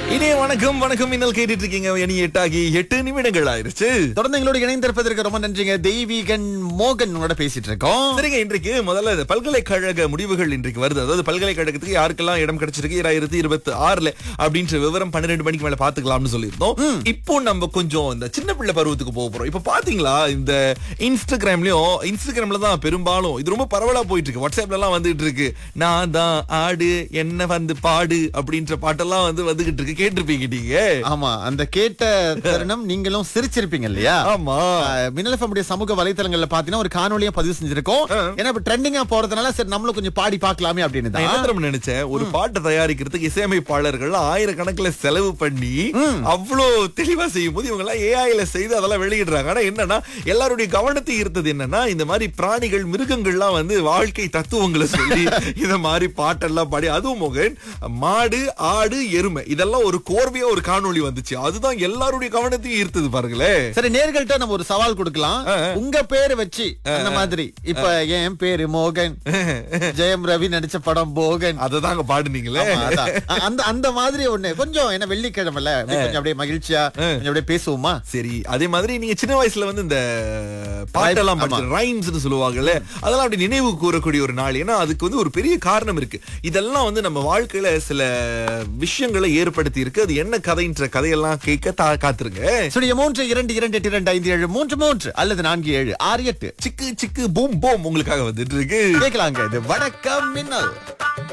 இனிய வணக்கம் வணக்கம் இன்னல் கேட்டுட்டு இருக்கீங்க இனி எட்டாகி எட்டு நிமிடங்கள் ஆயிருச்சு தொடர்ந்து எங்களோட இணைந்திருப்பதற்கு ரொம்ப நன்றிங்க தெய்வீகன் மோகன் உங்களோட பேசிட்டு இருக்கோம் சரிங்க இன்றைக்கு முதல்ல இந்த பல்கலைக்கழக முடிவுகள் இன்றைக்கு வருது அதாவது பல்கலைக்கழகத்துக்கு யாருக்கெல்லாம் இடம் கிடைச்சிருக்கு இரண்டாயிரத்தி இருபத்தி ஆறுல அப்படின்ற விவரம் பன்னிரெண்டு மணிக்கு மேல பாத்துக்கலாம்னு சொல்லியிருந்தோம் இப்போ நம்ம கொஞ்சம் இந்த சின்ன பிள்ளை பருவத்துக்கு போக போறோம் இப்போ பாத்தீங்களா இந்த இன்ஸ்டாகிராம்லயும் இன்ஸ்டாகிராம்ல தான் பெரும்பாலும் இது ரொம்ப பரவலா போயிட்டு இருக்கு வாட்ஸ்அப்ல எல்லாம் வந்துட்டு இருக்கு நான் தான் ஆடு என்ன வந்து பாடு அப்படின்ற பாட்டெல்லாம் வந்து வந்துகிட்டு இருக்கு கேட்டிருப்பீங்க நீங்க ஆமா அந்த கேட்ட தருணம் நீங்களும் சிரிச்சிருப்பீங்க இல்லையா ஆமா ஆஹ், மின்னல் FM உடைய சமூக வலைத்தளங்கள்ல பாத்தீங்கன்னா ஒரு காணொலியா பதிவு செஞ்சிருக்கோம் ஏன்னா இப்ப ட்ரெண்டிங்கா போறதுனால சரி நம்மளும் கொஞ்சம் பாடி பார்க்கலாமே அப்படின்னு நான் என்ன தான் தெரியுமா நினைச்சேன் ஒரு பாட்டை தயாரிக்கிறதுக்கு இசையமைப்பாளர்கள் ஆயிரக்கணக்கில் செலவு பண்ணி அவ்வளோ தெளிவா செய்யும் போது இவங்க எல்லாம் ஏஐல செய்து அதெல்லாம் வெளியிடுறாங்க ஆனா என்னன்னா எல்லாருடைய கவனத்தை ஈர்த்தது என்னன்னா இந்த மாதிரி பிராணிகள் மிருகங்கள்லாம் வந்து வாழ்க்கை தத்துவங்களை சொல்லி இத மாதிரி பாட்டெல்லாம் பாடி அதுவும் மோகன் மாடு ஆடு எருமை இதெல்லாம் ஒரு கோர்வையா ஒரு காணொளி வந்துச்சு அதுதான் எல்லாருடைய கவனத்தையும் ஈர்த்தது பாருங்களேன் சரி நேர்கள்ட்ட நம்ம ஒரு சவால் கொடுக்கலாம் உங்க பேரு வச்சு அந்த மாதிரி இப்ப என் பேரு மோகன் ஜெயம் ரவி நடிச்ச படம் போகன் அததாங்க பாடுனீங்களே ஆமா, அதான். அ- அந்த அந்த மாதிரி ஒண்ணு கொஞ்சம் என்ன வெள்ளிக்கிழமைல அப்படியே கொஞ்சம் அப்படியே மகிழ்ச்சியா கொஞ்சம் அப்படியே பேசுவோமா சரி அதே மாதிரி நீங்க சின்ன வயசுல வந்து இந்த பாட்டெல்லாம் ஆமா. ரைம்ஸ் சொல்லுவாங்கல்ல அதெல்லாம் அப்படி நினைவு கூறக்கூடிய ஒரு நாள் ஏன்னா அதுக்கு வந்து ஒரு பெரிய காரணம் இருக்கு இதெல்லாம் வந்து நம்ம வாழ்க்கையில சில விஷயங்களை ஏற்படுத்தி இருக்கு அது என்ன கதைன்ற கதையெல்லாம் கேட்க தா- காத்துருங்க சுடிய மூன்று இரண்டு இரண்டு எட்டு இரண்டு ஐந்து ஏழு மூன்று மூன்று அல்லது நான்கு ஏழு ஆறு எட்டு சிக்கு சிக்கு பூம் பூம் உங்களுக்காக வந்துட்டு இருக்கு கேட்கலாங்க இது வணக்கம் மின்னல்